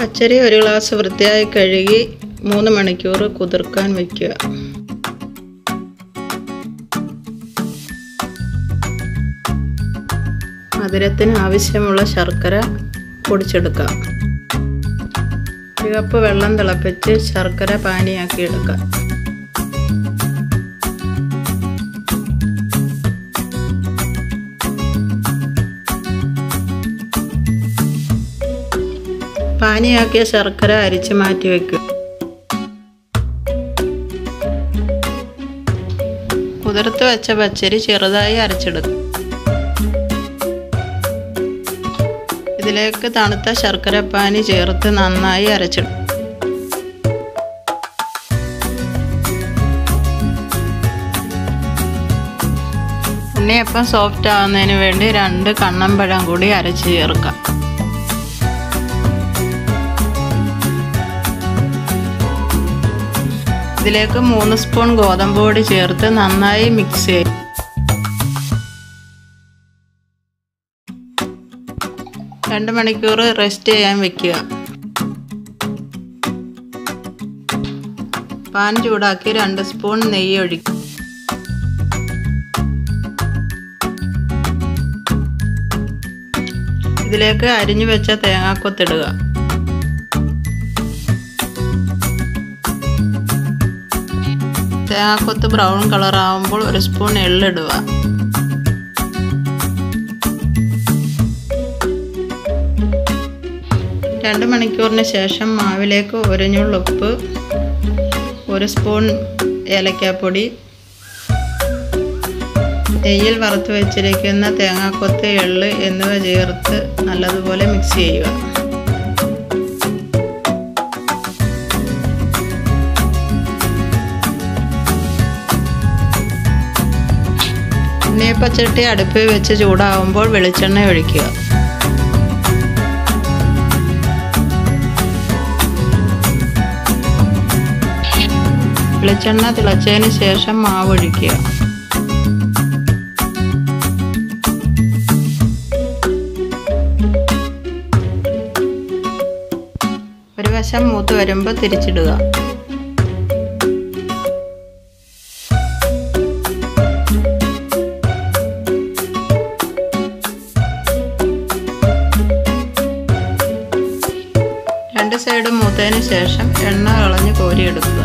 പച്ചരി ഒരു ഗ്ലാസ് വൃത്തിയായി കഴുകി മൂന്ന് മണിക്കൂർ കുതിർക്കാൻ വയ്ക്കുക മധുരത്തിന് ആവശ്യമുള്ള ശർക്കര പൊടിച്ചെടുക്കാം ഒരു കപ്പ് വെള്ളം തിളപ്പിച്ച് ശർക്കര പാനിയാക്കി എടുക്കാം പാനിയാക്കിയ ശർക്കര അരിച്ച് മാറ്റി വയ്ക്കുക കുതിർത്ത് വെച്ച പച്ചരി ചെറുതായി അരച്ചെടുക്കും ഇതിലേക്ക് തണുത്ത ശർക്കര പാനി ചേർത്ത് നന്നായി അരച്ചെടുക്കും ഉണ്ണിയപ്പം സോഫ്റ്റ് ആവുന്നതിന് വേണ്ടി രണ്ട് കണ്ണമ്പഴം കൂടി അരച്ച് ചേർക്കാം ഇതിലേക്ക് മൂന്ന് സ്പൂൺ ഗോതമ്പ് പൊടി ചേർത്ത് നന്നായി മിക്സ് ചെയ്യും രണ്ട് മണിക്കൂർ റെസ്റ്റ് ചെയ്യാൻ വെക്കുക പാൻ ചൂടാക്കി രണ്ട് സ്പൂൺ നെയ്യ് ഒഴിക്കും ഇതിലേക്ക് അരിഞ്ഞു വെച്ച തേങ്ങാക്കൊത്തിടുക തേങ്ങാക്കൊത്ത് ബ്രൗൺ കളർ ആവുമ്പോൾ ഒരു സ്പൂൺ എള്ളിടുക രണ്ട് മണിക്കൂറിന് ശേഷം മാവിലേക്ക് ഒരു ഞുള്ളുപ്പ് ഒരു സ്പൂൺ ഏലക്കാപ്പൊടി നെയ്യിൽ വറുത്ത് വെച്ചിരിക്കുന്ന തേങ്ങാക്കൊത്ത് എള്ള് എന്നിവ ചേർത്ത് നല്ലതുപോലെ മിക്സ് ചെയ്യുക ഉണ്ണിയപ്പച്ചട്ടി അടുപ്പിൽ വെച്ച് ചൂടാകുമ്പോൾ വെളിച്ചെണ്ണ ഒഴിക്കുക വെളിച്ചെണ്ണ തിളച്ചതിന് ശേഷം മാവ് ഒഴിക്കുക ഒരു വശം മൂത്ത് വരുമ്പോൾ തിരിച്ചിടുക രണ്ട് സൈഡും മൂത്തതിന് ശേഷം എണ്ണ കളഞ്ഞ് കോരിയെടുക്കുക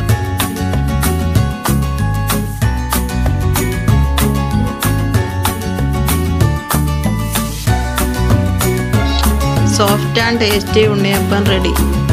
soft and tasty unniyappam ready